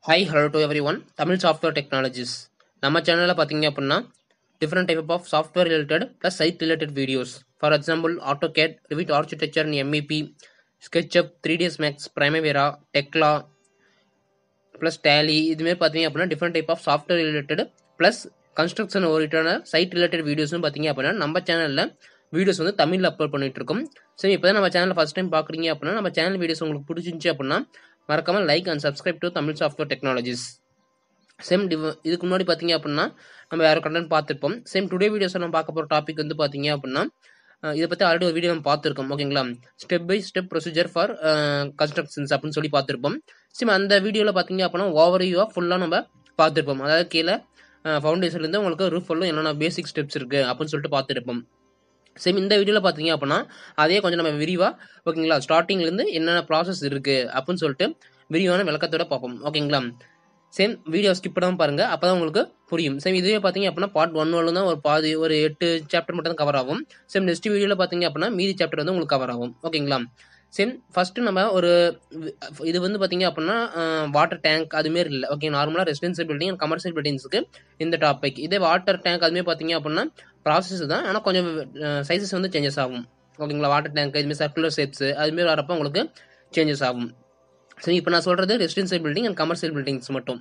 hi hello to everyone Tamil software technologies நம்ம சேனலில் பார்த்தீங்க அப்படின்னா different type of software related plus site related videos for example AutoCAD Revit architecture in MEP SketchUp three DS Max Primavera Tekla plus Tally இதுமாரி பார்த்தீங்க அப்படின்னா different type of software related plus construction ஓரியன்டான site related வீடியோஸும் பார்த்தீங்க அப்படின்னா நம்ம சேனலில் videos வந்து தமிழில் அப்லோட் பண்ணிட்டு இருக்கோம் சரி இப்போ தான் நம்ம சேனலில் ஃபஸ்ட் டைம் பார்க்குறீங்க அப்படின்னா நம்ம சேனல் வீடியோஸ் உங்களுக்கு பிடிச்சிருந்துச்சி அப்படின்னா மறக்காமல் like and subscribe to Tamil software technologies same டிவ இதுக்கு முன்னாடி பார்த்தீங்க அப்படின்னா நம்ம வேறு கண்டென்ட் பார்த்துருப்போம் சேம் டுடே வீடியோஸில் நம்ம பார்க்க போகிற டாபிக் வந்து பார்த்தீங்க அப்படின்னா அஹ் இதை பற்றி ஆல்ரெடி ஒரு வீடியோ நம்ம பார்த்துருக்கோம் ஓகேங்களா step by step procedure for constructions அப்படின்னு சொல்லி பார்த்துருப்போம் சேம் அந்த வீடியோவில் பார்த்தீங்க அப்படின்னா ஓவர் வியூவாக ஃபுல்லாக நம்ம பார்த்துருப்போம் அதாவது கீழே ஃபவுண்டேஷன்லேருந்து உங்களுக்கு ரூஃப் ஃபுல்லும் என்னென்ன பேசிக் ஸ்டெப்ஸ் இருக்குது அப்படின்னு சொல்லிட்டு பார்த்துருப்போம் சேம் இந்த வீடியோவில் பார்த்தீங்க அப்படின்னா அதே கொஞ்சம் நம்ம விரிவாக ஓகேங்களா ஸ்டார்டிங்லேருந்து என்னென்ன ப்ராசஸ் இருக்குது அப்படின்னு சொல்லிட்டு விரிவான விளக்கத்தோட பார்ப்போம் ஓகேங்களா சேம் வீடியோ ஸ்கிப் பண்ணாமல் பாருங்கள் அப்போ தான் உங்களுக்கு புரியும் சேம் இதுவே பார்த்தீங்க அப்படின்னா பார்ட் ஒன் ஒன்று தான் ஒரு பாதி ஒரு எட்டு சாப்டர் மட்டும் தான் கவர் ஆகும் சேம் நெக்ஸ்ட் வீடியோவில் பார்த்தீங்க அப்படின்னா மீதி சாப்டர் வந்து உங்களுக்கு கவர் ஆகும் ஓகேங்களா சேம் ஃபஸ்ட்டு நம்ம ஒரு இது வந்து பார்த்தீங்க அப்படின்னா வாட்டர் டேங்க் அதுமாரி இல்லை ஓகே நார்மலாக ரெசிடென்சியல் பில்டிங் அண்ட் கமர்ஷியல் பில்டிங்ஸுக்கு இந்த டாபிக் இதே வாட்டர் டேங்க் அதுமாரி பார்த்தீங்க அப்படின்னா ப்ராசஸ் தான் ஆனால் கொஞ்சம் சைஸஸ் வந்து சேஞ்சஸ் ஆகும் ஓகேங்களா வாட்டர் டேங்க் இதுமாரி சர்க்குலர் ஷேப்ஸ் அதுமாரி வரப்போ உங்களுக்கு சேஞ்சஸ் ஆகும் சரி இப்போ நான் சொல்கிறது residential building and commercial buildings மட்டும்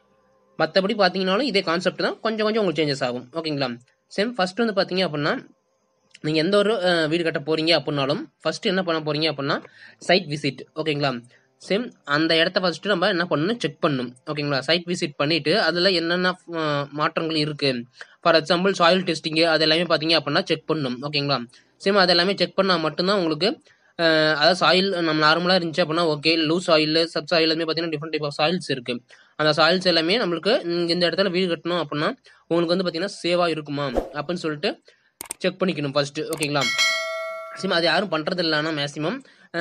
மற்றபடி பார்த்தீங்கனாலும் இதே கான்செப்ட் தான் கொஞ்சம் கொஞ்சம் உங்களுக்கு சேஞ்சஸ் ஆகும் ஓகேங்களா சேம் ஃபர்ஸ்ட் வந்து பார்த்தீங்க அப்படின்னா நீங்கள் எந்த ஒரு அஹ், வீடு கட்ட போகிறீங்க அப்படின்னாலும் ஃபர்ஸ்ட் என்ன பண்ண போகிறீங்க அப்படின்னா சைட் விசிட் ஓகேங்களா சேம் அந்த இடத்த ஃபர்ஸ்ட் நம்ம என்ன பண்ணணும் செக் பண்ணணும் ஓகேங்களா சைட் விசிட் பண்ணிட்டு அதில் என்னென்ன அஹ், மாற்றங்கள் இருக்கு ஃபார் எக்ஸாம்பிள் சாயில் டெஸ்டிங்கு அது எல்லாமே பார்த்தீங்க அப்படின்னா செக் பண்ணணும் ஓகேங்களா சேம் அது எல்லாமே செக் பண்ணால் மட்டும்தான் உங்களுக்கு அஹ், அதாவது சாயில் நம்ம நார்மலாக இருந்துச்சு அப்படின்னா okay loose soil sub soil எல்லாமே பார்த்தீங்கன்னா டிஃப்ரெண்ட் டைப் ஆஃப் சாயில்ஸ் இருக்கு அந்த சாயில்ஸ் எல்லாமே நம்மளுக்கு இங்க இந்த இடத்துல வீடு கட்டணும் அப்படின்னா உங்களுக்கு வந்து பார்த்தீங்கன்னா சேவாக இருக்குமா அப்படின்னு சொல்லிட்டு செக் பண்ணிக்கணும் ஃபர்ஸ்ட் ஓகேங்களா சிம் அது யாரும் பண்றது இல்லை ஆனால் மேக்ஸிமம்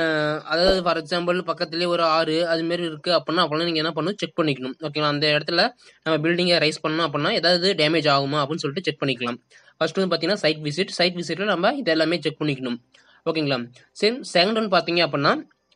அதாவது ஃபார் எக்ஸாம்பிள் பக்கத்துலேயே ஒரு ஆறு அது மாதிரி இருக்கு அப்படின்னா அப்போல்லாம் நீங்கள் என்ன பண்ணணும் செக் பண்ணிக்கணும் ஓகேங்களா அந்த இடத்துல நம்ம பில்டிங்கை ரைஸ் பண்ணோம் அப்படின்னா ஏதாவது டேமேஜ் ஆகுமா அப்படின்னு சொல்லிட்டு செக் பண்ணிக்கலாம் ஃபர்ஸ்ட் வந்து பார்த்தீங்கன்னா சைட் விசிட் சைட் விசிட்ல நம்ம இது எல்லாமே செக் பண்ணிக்கணும் ஓகேங்களா சேம் செகண்ட் ஒன் பார்த்தீங்க அப்படின்னா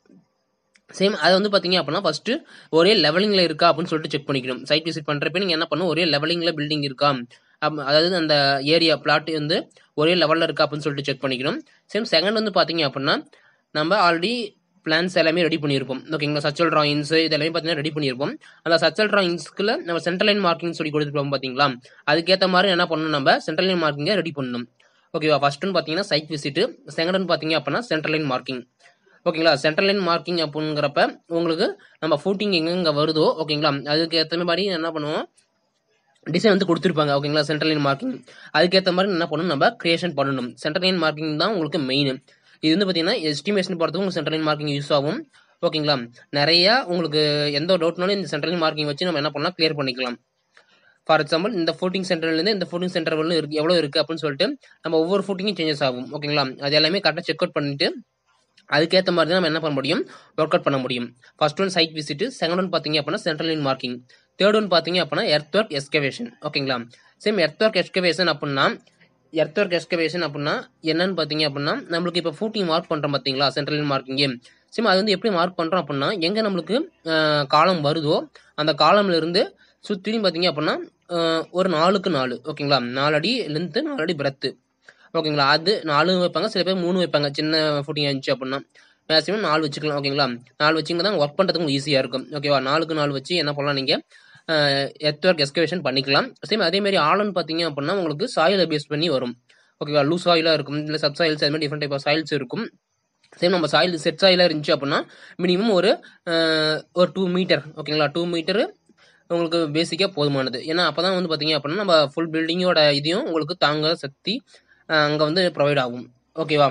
சேம் அது வந்து பார்த்தீங்க அப்படின்னா ஃபர்ஸ்ட் ஒரே லெவலிங்கில் இருக்கா அப்படின்னு சொல்லிட்டு செக் பண்ணிக்கணும் சைட் விசிட் பண்ணுறப்ப நீங்கள் என்ன பண்ணணும் ஒரே லெவலிங்கில் பில்டிங் இருக்கா அப்- அதாவது அந்த ஏரியா பிளாட் வந்து ஒரே லெவலில் இருக்கா அப்படின்னு சொல்லிட்டு செக் பண்ணிக்கணும் சேம் செகண்ட் வந்து பார்த்தீங்க அப்படின்னா நம்ம ஆல்ரெடி பிளான்ஸ் எல்லாமே ரெடி பண்ணியிருப்போம் ஓகேங்களா சச்சல் டிராயிங்ஸ் இது எல்லாமே பார்த்தீங்கன்னா ரெடி பண்ணியிருப்போம் அந்த சச்சல் டிராயிங்ஸ்க்குள்ள நம்ம சென்ட்ரல் லைன் மார்க்கிங் சொல்லி கொடுத்துருப்போம் பார்த்தீங்களா அதுக்கேற்ற மாதிரி என்ன பண்ணணும் நம்ம சென்ட்ரல் லைன் மார்க்கிங்கை ரெடி பண்ணணும் ஓகேவா ஃபர்ஸ்ட் ஒன் பார்த்தீங்கன்னா சைட் விசிட் செகண்ட் ஒன் பார்த்தீங்க அப்படின்னா சென்ட்ரல் லைன் மார்க்கிங் ஓகேங்களா சென்ட்ரல் லைன் மார்க்கிங் அப்படிங்கிறப்ப உங்களுக்கு நம்ம ஃபூட்டிங் எங்கெங்க வருதோ ஓகேங்களா அதுக்கு ஏற்ற மாதிரி என்ன பண்ணுவோம் டிசைன் வந்து கொடுத்துருப்பாங்க ஓகேங்களா சென்ட்ரல் லைன் மார்க்கிங் அதுக்கேற்ற மாதிரி என்ன பண்ணணும் நம்ம கிரியேஷன் பண்ணணும் சென்ட்ரல் லைன் மார்க்கிங் தான் உங்களுக்கு மெயின் இது வந்து பார்த்தீங்கன்னா எஸ்டிமேஷன் போகிறதுக்கு உங்களுக்கு சென்ட்ரல் லைன் மார்க்கிங் யூஸ் ஆகும் ஓகேங்களா நிறைய உங்களுக்கு எந்த ஒரு டவுட்னாலும் இந்த சென்ட்ரல் லைன் மார்க்கிங் வச்சு நம்ம என்ன பண்ணலாம் கிளியர் பண்ணிக்கலாம் ஃபார் எக்ஸாம்பிள் இந்த ஃபுட்டிங் சென்டர்லேருந்து இந்த ஃபுட்டிங் சென்டர் வரலும் இருக்கு எவ்வளோ இருக்குது அப்படின்னு சொல்லிட்டு நம்ம ஒவ்வொரு ஃபுட்டிங்கும் சேஞ்சஸ் ஆகும் ஓகேங்களா அது எல்லாமே கரெக்டாக செக் அவுட் பண்ணிட்டு அதுக்கேற்ற மாதிரி தான் நம்ம என்ன பண்ண முடியும் ஒர்க் அவுட் பண்ண முடியும் first one site visit second one பார்த்தீங்க அப்படின்னா central line marking third one பார்த்தீங்க அப்படின்னா எர்த் ஒர்க் எஸ்கவேஷன் ஓகேங்களா சேம் எர்த் ஒர்க் எஸ்கவேஷன் அப்படின்னா எர்த் ஒர்க் எஸ்கவேஷன் அப்படின்னா என்னன்னு பார்த்தீங்க அப்படின்னா நம்மளுக்கு இப்போ ஃபூட்டிங் மார்க் பண்ணுறோம் பார்த்தீங்களா சென்ட்ரல் லைன் மார்க்கிங்கே சேம் அது வந்து எப்படி மார்க் பண்ணுறோம் அப்படின்னா எங்கே நம்மளுக்கு காலம் வருதோ அந்த காலம்ல இருந்து சுற்றியும் பார்த்தீங்க அப்படின்னா அஹ், ஒரு நாலுக்கு நாலு ஓகேங்களா நாலு அடி லென்த்து நாலு அடி பிரெத்து ஓகேங்களா அது நாலு வைப்பாங்க சில பேர் மூணு வைப்பாங்க சின்ன ஃபுட்டிங் இருந்துச்சு அப்படின்னா மேக்ஸிமம் நாலு வச்சுக்கலாம் ஓகேங்களா நாலு வச்சிங்கன்னா தான் ஒர்க் பண்ணுறதுக்கு ஈஸியாக இருக்கும் ஓகேவா நாலுக்கு நாலு வச்சு என்ன பண்ணலாம் நீங்கள் எர்த் ஒர்க் எஸ்கவேஷன் பண்ணிக்கலாம் சேம் அதே மாதிரி ஆலன் பார்த்தீங்க அப்படின்னா உங்களுக்கு சாயிலை பேஸ் பண்ணி வரும் ஓகேவா லூஸ் சாயிலாக இருக்கும் இல்லை சப் சாயில்ஸ் அது மாதிரி டிஃப்ரெண்ட் டைப் ஆஃப் சாயில்ஸ் இருக்கும் சேம் நம்ம சாயில் செட் சாயிலாக இருந்துச்சு அப்படின்னா மினிமம் ஒரு அஹ், ஒரு டூ மீட்டர் ஓகேங்களா டூ மீட்டரு உங்களுக்கு பேசிக்காக போதுமானது ஏன்னா அப்போ தான் வந்து பார்த்தீங்க அப்படின்னா நம்ம ஃபுல் பில்டிங்கோட இதையும் உங்களுக்கு தாங்க சக்தி அங்கே வந்து ப்ரொவைட் ஆகும் ஓகேவா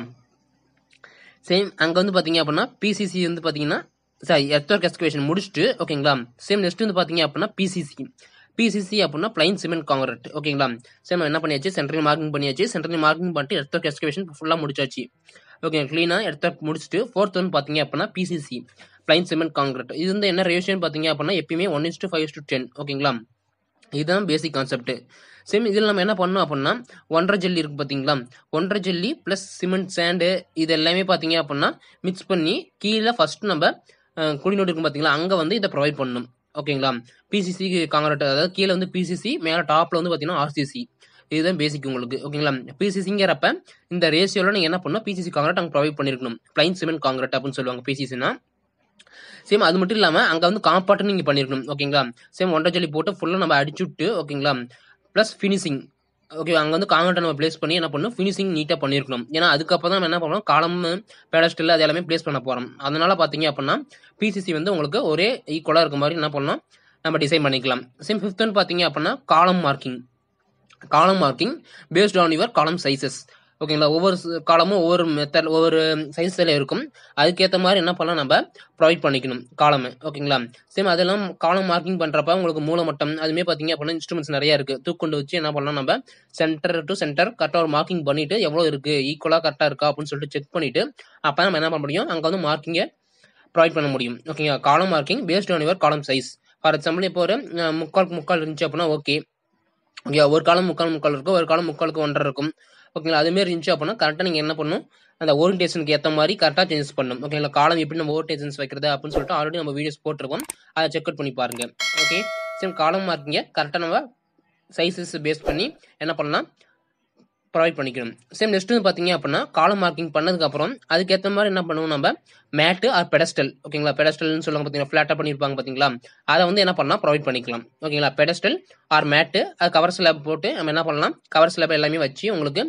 சேம் அங்கே வந்து பார்த்தீங்க அப்படின்னா பிசிசி வந்து பார்த்தீங்கன்னா சாரி எர்த்ஒர்க் எஸ்கவேஷன் முடிச்சுட்டு ஓகேங்களா சேம் நெக்ஸ்ட் வந்து பார்த்தீங்க அப்படின்னா பிசிசி பிசிசி அப்படின்னா பிளைன் சிமெண்ட் காங்கிரட் ஓகேங்களா சேம் நம்ம என்ன பண்ணியாச்சு சென்ட்ரல் மார்க்கிங் பண்ணியாச்சு சென்ட்ரல் மார்க்கிங் பண்ணிட்டு எர்த்ஒர்க் எஸ்கவேஷன் ஃபுல்லாக முடிச்சாச்சு ஓகே க்ளீனாக எர்த்ஒர்க் முடிச்சுட்டு ஃபோர்த் வந்து பார்த்தீங்க அப்படின்னா பிசிசி பிளைன் சிமெண்ட் காங்கிரட் இது வந்து என்ன ரேஷியோன்னு பார்த்தீங்க அப்படின்னா எப்பயுமே one is to five to ten ஓகேங்களா இதுதான் பேசிக் கான்செப்ட் சேம் இதில் நம்ம என்ன பண்ணோம் அப்படின்னா ஒன்றரை ஜல்லி இருக்கு பார்த்தீங்களா ஒன்றரை ஜல்லி ப்ளஸ் சிமெண்ட் சாண்டு இது எல்லாமே பார்த்தீங்க அப்படின்னா மிக்ஸ் பண்ணி கீழே ஃபர்ஸ்ட் நம்ம அஹ், குழி நோட்டு இருக்கும் பார்த்தீங்களா அங்கே வந்து இதை ப்ரொவைட் பண்ணணும் ஓகேங்களா பிசிசி காங்கிரட் அதாவது கீழே வந்து பிசிசி மேலே டாப்பில் வந்து பார்த்தீங்கன்னா ஆர்சிசி இதுதான் பேசிக் உங்களுக்கு ஓகேங்களா பிசிசிங்கிறப்ப இந்த ரேஷியோவில் நீங்கள் என்ன பண்ணணும் பிசிசி காங்கிரட் அங்கே ப்ரொவைட் பண்ணிருக்கணும் பிளைன் சிமெண்ட் காங்கிரட் அப்படின்னு சொல்லுவாங்க பிசிசினா சேம் அது மட்டும் இல்லாமல் அங்கே வந்து காம்பார்ட்டும் நீங்கள் பண்ணிருக்கணும் ஓகேங்களா சேம் ஒன்றரை ஜல்லி போட்டு ஃபுல்லாக நம்ம அடிச்சு விட்டு ஓகேங்களா ப்ளஸ் ஃபினிஷிங் ஓகே அங்கே வந்து காங்கிரட்டை நம்ம ப்ளேஸ் பண்ணி என்ன பண்ணணும் ஃபினிஷிங் நீட்டாக பண்ணியிருக்கணும் ஏன்னா அதுக்கப்புறம் தான் நம்ம என்ன பண்ணணும் காலம் பேடஸ்டில் அது எல்லாமே ப்ளேஸ் பண்ண போகிறோம் அதனால பார்த்தீங்க அப்படின்னா பிசிசி வந்து உங்களுக்கு ஒரே ஈக்குவலாக இருக்க மாதிரி என்ன பண்ணணும் நம்ம டிசைன் பண்ணிக்கலாம் சேம் ஃபிஃப்த் ஒன் பார்த்தீங்க அப்படின்னா column marking column marking based on your column sizes ஓகேங்களா ஒவ்வொரு காலமும் ஒவ்வொரு மெத்தட் ஒவ்வொரு சைஸில் இருக்கும் அதுக்கேற்ற மாதிரி என்ன பண்ணலாம் நம்ம ப்ரொவைட் பண்ணிக்கணும் காலமு ஓகேங்களா சேம் அதெல்லாம் காலம் மார்க்கிங் பண்ணுறப்ப உங்களுக்கு மூலமட்டம் அதுமாதிரி பார்த்தீங்க அப்படின்னா இன்ஸ்ட்ருமெண்ட்ஸ் நிறைய இருக்குது தூக்கொண்டு வச்சு என்ன பண்ணலாம் நம்ம சென்டர் டு சென்டர் கரெக்டாக ஒரு மார்க்கிங் பண்ணிட்டு எவ்வளோ இருக்குது ஈக்குவலாக கரெக்டாக இருக்கா அப்படின்னு சொல்லிட்டு செக் பண்ணிட்டு அப்போ நம்ம என்ன பண்ண முடியும் அங்கே வந்து மார்க்கிங்கை ப்ரொவைட் பண்ண முடியும் ஓகேங்களா column marking based on your column size for example இப்போ ஒரு முக்கால் முக்கால் இருந்துச்சு அப்படின்னா ஓகே ஓகே ஒரு காலம் முக்கால் முக்கால் இருக்கும் ஒரு காலம் முக்காலுக்கு ஒன்றரை இருக்கும் ஓகேங்களா அதுமாரி இருந்துச்சு அப்படின்னா கரெக்டாக நீங்கள் என்ன பண்ணணும் அந்த ஓரியன்டேஷனுக்கு ஏற்ற மாதிரி கரெக்டாக சேஞ்சஸ் பண்ணணும் ஓகேங்களா காலம் எப்படி நம்ம ஓரியன்டேஷன்ஸ் வைக்கிறது அப்படின்னு சொல்லிட்டு ஆல்ரெடி நம்ம வீடியோஸ் போட்டிருக்கோம் அதை செக் அவுட் பண்ணி பாருங்க ஓகே சரி காலம் மார்க்கிங்க கரெக்டாக நம்ம சைஸஸ் பேஸ் பண்ணி என்ன பண்ணலாம் ப்ரொவைட் பண்ணிக்கணும் சேம் நெக்ஸ்ட் வந்து பார்த்தீங்க அப்படின்னா காலம் மார்க்கிங் பண்ணதுக்கப்புறம் அதுக்கேற்ற மாதிரி என்ன பண்ணுவோம் நம்ம மேட்டு ஆர் பெடஸ்டல் ஓகேங்களா பெடஸ்டல்னு சொல்லுவாங்க பார்த்தீங்களா ஃப்ளாட்டாக பண்ணியிருப்பாங்க பார்த்தீங்களா அதை வந்து என்ன பண்ணலாம் ப்ரொவைட் பண்ணிக்கலாம் ஓகேங்களா பெடஸ்டல் ஆர் மேட்டு அது கவர் ஸ்லாப் போட்டு நம்ம என்ன பண்ணலாம் கவர் ஸ்லாப் எல்லாமே வச்சு உங்களுக்கு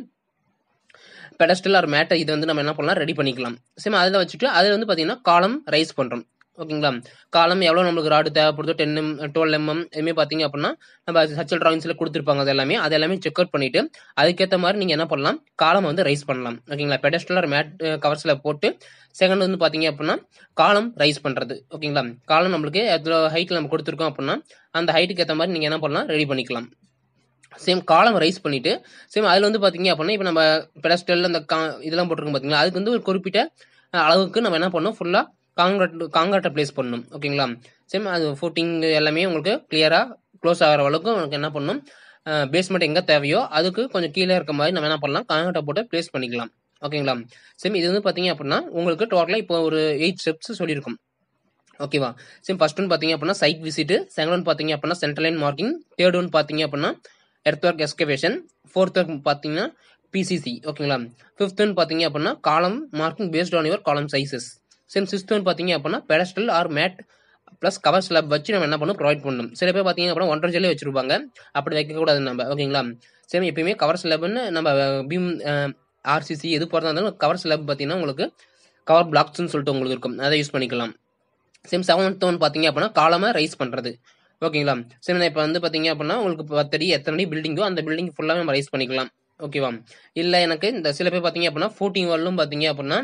பெடஸ்டல் ஆர் மேட்டை இது வந்து நம்ம என்ன பண்ணலாம் ரெடி பண்ணிக்கலாம் சேம் அதில் வச்சுட்டு அதில் வந்து பார்த்தீங்கன்னா காலம் ரைஸ் பண்ணுறோம் ஓகேங்களா காலம் எவ்வளோ நம்மளுக்கு ராடு தேவைப்படுதோ டென் எம் டுவெல் எம்எம் இதுமாதிரி பார்த்தீங்க அப்படின்னா நம்ம ஹச்எல் ட்ராயிங்ஸில் கொடுத்துருப்பாங்க அது எல்லாமே அது எல்லாமே செக் அவுட் பண்ணிட்டு அதுக்கேற்ற மாதிரி நீங்கள் என்ன பண்ணலாம் காலம் வந்து ரைஸ் பண்ணலாம் ஓகேங்களா பெடஸ்டலர் மேட் கவர்ஸில் போட்டு செகண்ட் வந்து பார்த்தீங்க அப்படின்னா காலம் ரைஸ் பண்ணுறது ஓகேங்களா காலம் நம்மளுக்கு எவ்வளோ ஹைட்டில் நம்ம கொடுத்துருக்கோம் அப்படின்னா அந்த ஹைட்டுக்கு ஏற்ற மாதிரி நீங்கள் என்ன பண்ணலாம் ரெடி பண்ணிக்கலாம் சேம் காலம் ரைஸ் பண்ணிட்டு சேம் அதில் வந்து பார்த்தீங்க அப்படின்னா இப்போ நம்ம பெடஸ்டல் அந்த கா இதெல்லாம் போட்டிருக்கோம் பார்த்தீங்களா அதுக்கு வந்து ஒரு குறிப்பிட்ட அளவுக்கு நம்ம என்ன பண்ணணும் ஃபுல்லாக காங்கிரட் காங்கிரட்டை ப்ளேஸ் பண்ணணும் ஓகேங்களா சேம் அது ஃபுட்டிங் எல்லாமே உங்களுக்கு கிளியராக க்ளோஸ் ஆகிற அளவுக்கு உங்களுக்கு என்ன பண்ணணும் பேஸ்மெண்ட் எங்கே தேவையோ அதுக்கு கொஞ்சம் கீழே இருக்க மாதிரி நம்ம என்ன பண்ணலாம் காங்கிரட்டை போட்டு ப்ளேஸ் பண்ணிக்கலாம் ஓகேங்களா சேம் இது வந்து பார்த்தீங்க அப்படின்னா உங்களுக்கு டோட்டலாக இப்போ ஒரு எயிட் ஸ்டெப்ஸ் சொல்லியிருக்கும் ஓகேவா சேம் ஃபர்ஸ்ட் ஒன் பார்த்தீங்க அப்படின்னா சைட் விசிட் செகண்ட் ஒன் பார்த்தீங்க அப்படின்னா central line marking third one பார்த்தீங்க அப்படின்னா earth work excavation fourth work பார்த்தீங்கன்னா பிசிசி ஓகேங்களா ஃபிஃப்த் ஒன் பார்த்தீங்க அப்படின்னா column marking based on your column sizes same sixth one பார்த்தீங்க அப்படின்னா pedestal or mat plus cover slab வச்சு நம்ம என்ன பண்ணணும் ப்ரொவைட் பண்ணணும் சில பேர் பார்த்தீங்க அப்படின்னா ஒன்றரை ஜெல்லி வச்சிருப்பாங்க அப்படி வைக்கக்கூடாது நம்ம ஓகேங்களா சேம் எப்பயுமே கவர் ஸ்லாப்னு நம்ம பீம் ஆர்சிசி எது போகிறதா இருந்தாலும் கவர் ஸ்லாப் பார்த்தீங்கன்னா உங்களுக்கு கவர் பிளாக்ஸ்னு சொல்லிட்டு உங்களுக்கு இருக்கும் அதை யூஸ் பண்ணிக்கலாம் சேம் செவன்த் ஒன் பார்த்தீங்க அப்படின்னா காலமாக ரைஸ் பண்ணுறது ஓகேங்களா சரி இப்போ வந்து பார்த்தீங்க அப்படின்னா உங்களுக்கு பத்தடி எத்தனை அடி பில்டிங்கோ அந்த பில்டிங் ஃபுல்லாகவே நம்ம ரைஸ் பண்ணிக்கலாம் ஓகேவா இல்லை எனக்கு இந்த சில பேர் பார்த்தீங்க அப்படின்னா ஃபோர்ட்டிங் வாலும் பார்த்தீங்க அப்படின்னா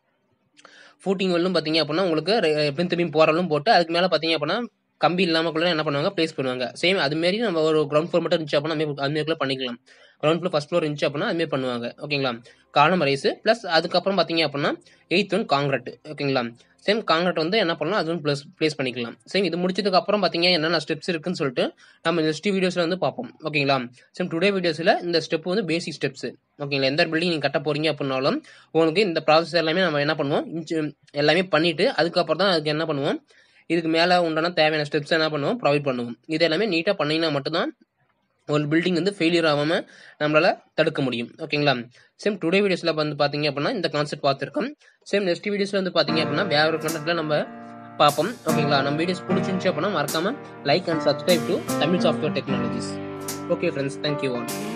ஃபூட்டிங் வெல்லும் பார்த்தீங்க அப்படின்னா உங்களுக்கு பின் பீம் போரலும் போட்டு அதுக்கு மேலே பார்த்தீங்க அப்படின்னா கம்பி இல்லாமல் கூட என்ன பண்ணுவாங்க ப்ளேஸ் பண்ணுவாங்க சேம் அதுமாரி நம்ம ஒரு கிரவுண்ட் ஃப்ளோர் மட்டும் இருந்துச்சு அப்படின்னா அதுமாரி கூட பண்ணிக்கலாம் கிரவுண்ட் ஃப்ளோர் ஃபஸ்ட் ஃப்ளோர் இருந்துச்சு அப்படின்னா அதுமாரி பண்ணுவாங்க ஓகேங்களா காலம் ரைஸ் ப்ளஸ் அதுக்கப்புறம் பார்த்தீங்க அப்படின்னா எயித் ஒன் காங்கிரட் ஓகேங்களா சேம் காங்கிரட் வந்து என்ன பண்ணலாம் அதுவும் ப்ளஸ் ப்ளேஸ் பண்ணிக்கலாம் சேம் இது முடிச்சதுக்கு அப்புறம் பார்த்தீங்க என்னென்ன ஸ்டெப்ஸ் இருக்குன்னு சொல்லிட்டு நம்ம நெக்ஸ்ட் வீடியோஸில் வந்து பார்ப்போம் ஓகேங்களா சேம் டுடே வீடியோஸில் இந்த ஸ்டெப் வந்து பேசிக் ஸ்டெப்ஸ் ஓகேங்களா எந்த பில்டிங் நீங்கள் கட்ட போறீங்க அப்படின்னாலும் உங்களுக்கு இந்த ப்ராசஸ் எல்லாமே நம்ம என்ன பண்ணுவோம் எல்லாமே பண்ணிட்டு அதுக்கப்புறம் தான் அதுக்கு என்ன பண்ணுவோம் இதுக்கு மேலே உண்டான தேவையான ஸ்டெப்ஸ் என்ன பண்ணுவோம் ப்ரொவைட் பண்ணுவோம் இது எல்லாமே நீட்டாக பண்ணிங்கன்னா மட்டும்தான் ஒரு பில்டிங் வந்து ஃபெயிலியர் ஆகாமல் நம்மளால் தடுக்க முடியும் ஓகேங்களா சேம் டுடே வீடியோஸில் வந்து பார்த்தீங்க அப்படின்னா இந்த கான்செப்ட் பார்த்துருக்கோம் சேம் நெக்ஸ்ட் வீடியோஸில் வந்து பார்த்தீங்க அப்படின்னா வேற ஒரு கண்டென்ட்டில் நம்ம பார்ப்போம் ஓகேங்களா நம்ம வீடியோஸ் பிடிச்சிருந்துச்சு அப்படின்னா மறக்காமல் like and subscribe to Tamil software technologies okay friends thank you all